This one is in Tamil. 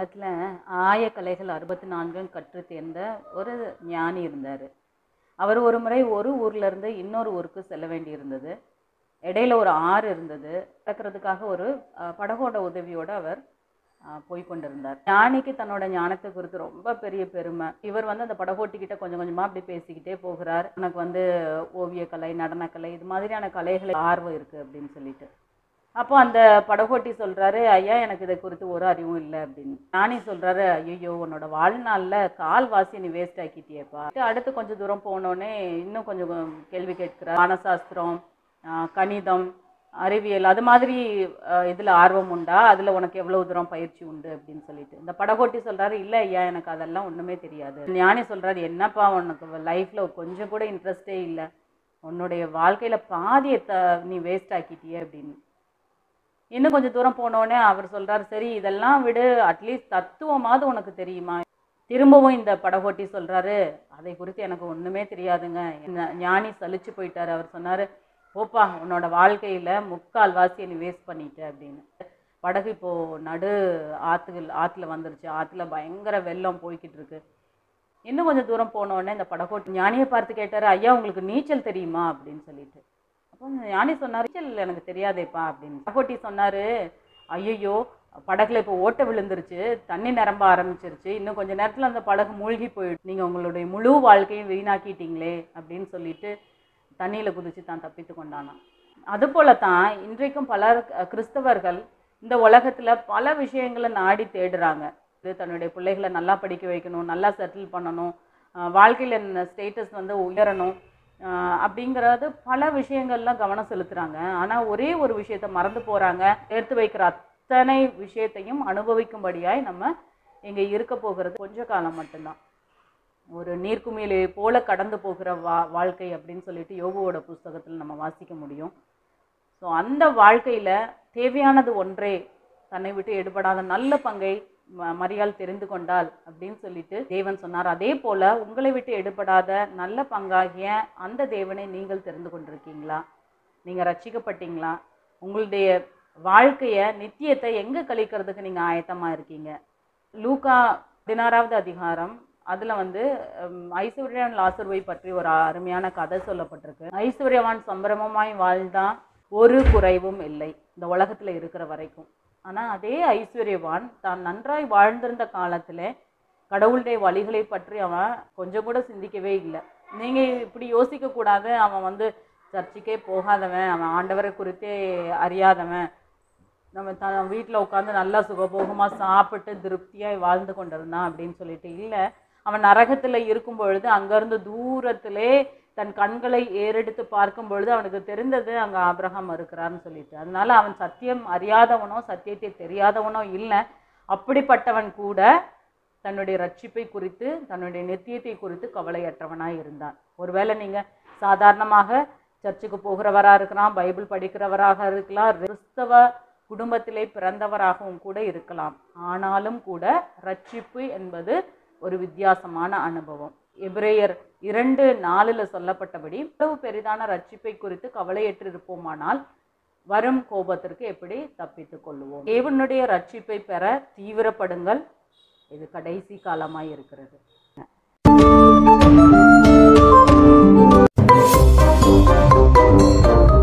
காலத்தில் ஆயக்கலைகள் அறுபத்தி நான்கும் கற்று தேர்ந்த ஒரு ஞானி இருந்தார் அவர் ஒரு முறை ஒரு ஊர்ல இருந்து இன்னொரு ஊருக்கு செல்ல வேண்டி இருந்தது இடையில ஒரு ஆறு இருந்தது கடக்கிறதுக்காக ஒரு அஹ், படகோட உதவியோடு அவர் அஹ், போய் கொண்டிருந்தார் ஞானிக்கு தன்னோட ஞானத்தை குறித்து ரொம்ப பெரிய பெருமை இவர் வந்து அந்த படகோட்டிக்கிட்ட கொஞ்சம் கொஞ்சமாக அப்படி பேசிக்கிட்டே போகிறார் எனக்கு வந்து ஓவியக்கலை நடனக்கலை இது மாதிரியான கலைகள் ஆர்வம் இருக்குது அப்படின்னு சொல்லிட்டு அப்போ அந்த படகோட்டி சொல்றாரு ஐயா எனக்கு இதை குறித்து ஒரு அறிவும் இல்லை அப்படின்னு ஞானி சொல்றாரு ஐயோ உன்னோட வாழ்நாளில் கால்வாசி நீ வேஸ்ட் ஆக்கிட்டியேப்பா அடுத்து கொஞ்சம் தூரம் போனோடனே இன்னும் கொஞ்சம் கேள்வி கேட்கிறார் வானசாஸ்திரம் ஆஹ் கணிதம் அறிவியல் அது மாதிரி ஆஹ் இதுல ஆர்வம் உண்டா அதுல உனக்கு எவ்வளவு தூரம் பயிற்சி உண்டு அப்படின்னு சொல்லிட்டு இந்த படகோட்டி சொல்றாரு இல்ல ஐயா எனக்கு அதெல்லாம் ஒண்ணுமே தெரியாது ஞானி சொல்றாரு என்னப்பா உனக்கு லைஃப்ல கொஞ்சம் கூட இன்ட்ரெஸ்டே இல்லை உன்னுடைய வாழ்க்கையில பாதியை த நீ வேஸ்ட் ஆக்கிட்டியே அப்படின்னு இன்னும் கொஞ்சம் தூரம் போனோடனே அவர் சொல்றாரு சரி இதெல்லாம் விடு அட்லீஸ்ட் தத்துவமாவது உனக்கு தெரியுமா திரும்பவும் இந்த படகோட்டி சொல்றாரு அதை குறித்து எனக்கு ஒண்ணுமே தெரியாதுங்க என்ன ஞானி சலிச்சு போயிட்டாரு அவர் சொன்னாரு போப்பா உன்னோட வாழ்க்கையில முக்கால் வாசியை நீ வேஸ்ட் பண்ணிட்ட அப்படின்னு படகு இப்போ நடு ஆத்துகள் ஆத்துல வந்துருச்சு ஆத்துல பயங்கர வெள்ளம் போய்கிட்டு இருக்கு இன்னும் கொஞ்சம் தூரம் போனோடனே இந்த படகோட்டி ஞானியை பார்த்து கேட்டாரு ஐயா உங்களுக்கு நீச்சல் தெரியுமா அப்படின்னு சொல்லிட்டு அப்போ ஞானி சொன்னார் நீச்சல் எனக்கு தெரியாதேப்பா அப்படின்னு படகோட்டி சொன்னாரு ஐயோ படகுல இப்போ ஓட்ட விழுந்துருச்சு தண்ணி நிரம்ப ஆரம்பிச்சிருச்சு இன்னும் கொஞ்ச நேரத்தில் அந்த படகு மூழ்கி போயிடும் நீங்கள் உங்களுடைய முழு வாழ்க்கையும் வீணாக்கிட்டீங்களே அப்படின்னு சொல்லிட்டு தண்ணியில் குதிச்சு தான் தப்பித்து கொண்டானாம் அதுபோல தான் இன்றைக்கும் பலர் அஹ், கிறிஸ்தவர்கள் இந்த உலகத்தில் பல விஷயங்களை நாடி தேடுறாங்க இது தன்னுடைய பிள்ளைகளை நல்லா படிக்க வைக்கணும் நல்லா செட்டில் பண்ணணும் அஹ், வாழ்க்கையில் ஸ்டேட்டஸ் வந்து உயரணும் அஹ், அப்படிங்கிறது பல விஷயங்கள்லாம் கவனம் செலுத்துறாங்க ஆனால் ஒரே ஒரு விஷயத்தை மறந்து போகிறாங்க சேர்த்து வைக்கிற அத்தனை விஷயத்தையும் அனுபவிக்கும்படியாய் நம்ம இங்கே இருக்க போகிறது கொஞ்ச காலம் மட்டும்தான் ஒரு நீர்க்குமிழை போல கடந்து போகிற வா வாழ்க்கை அப்படின்னு சொல்லிட்டு யோகுவோட புஸ்தகத்தில் நம்ம வாசிக்க முடியும் ஸோ அந்த வாழ்க்கையில் தேவையானது ஒன்றே தன்னை விட்டு எடுபடாத நல்ல பங்கை ம- மரியாள் தெரிந்து கொண்டாள் அப்படின்னு சொல்லிட்டு தேவன் சொன்னார் அதே போல உங்களை விட்டு எடுபடாத நல்ல பங்காகிய அந்த தேவனை நீங்கள் தெரிந்து கொண்டிருக்கீங்களா நீங்கள் ரட்சிக்கப்பட்டீங்களா உங்களுடைய வாழ்க்கையை நித்தியத்தை எங்கே கழிக்கிறதுக்கு நீங்கள் ஆயத்தமாக இருக்கீங்க லூக்கா பதினாறாவது அதிகாரம் அதில் வந்து ஹம், ஐஸ்வர்யவான் லாசர்வை பற்றி ஒரு அருமையான கதை சொல்லப்பட்டிருக்கு ஐஸ்வர்யவான் சம்பிரமமாய் வாழ்ந்தான் ஒரு குறைவும் இல்லை இந்த உலகத்தில் இருக்கிற வரைக்கும் ஆனால் அதே ஐஸ்வர்யவான் தான் நன்றாய் வாழ்ந்திருந்த காலத்தில் கடவுளுடைய வழிகளை பற்றி அவன் கொஞ்சம் கூட சிந்திக்கவே இல்லை நீங்கள் இப்படி யோசிக்கக்கூடாது அவன் வந்து சர்ச்சுக்கே போகாதவன் அவன் ஆண்டவரை குறித்தே அறியாதவன் நம்ம த வீட்டில் உட்காந்து நல்லா சுகபோகமாக சாப்பிட்டு திருப்தியாக வாழ்ந்து கொண்டிருந்தான் அப்படின்னு சொல்லிட்டு இல்லை அவன் நரகத்தில் இருக்கும் பொழுது அங்கேருந்து தூரத்திலே தன் கண்களை ஏறெடுத்து பார்க்கும் பொழுது அவனுக்கு தெரிந்தது அங்கே ஆபிரகாம் இருக்கிறான்னு சொல்லிட்டு அதனால அவன் சத்தியம் அறியாதவனோ சத்தியத்தை தெரியாதவனோ இல்லை அப்படிப்பட்டவன் கூட தன்னுடைய ரட்சிப்பை குறித்து தன்னுடைய நித்தியத்தை குறித்து கவலையற்றவனாய் இருந்தான் ஒருவேளை நீங்கள் சாதாரணமாக சர்ச்சுக்கு போகிறவராக இருக்கலாம் பைபிள் படிக்கிறவராக இருக்கலாம் கிறிஸ்தவ குடும்பத்திலே பிறந்தவராகவும் கூட இருக்கலாம் ஆனாலும் கூட ரட்சிப்பு என்பது ஒரு வித்தியாசமான அனுபவம் எபிரேயர் இரண்டு நாலில் சொல்லப்பட்டபடி இவ்வளவு பெரிதான ரட்சிப்பை குறித்து கவலையற்று இருப்போமானால் வரும் கோபத்திற்கு எப்படி தப்பித்துக் கொள்ளுவோம் தேவனுடைய ரட்சிப்பை பெற தீவிரப்படுங்கள் இது கடைசி காலமாய் இருக்கிறது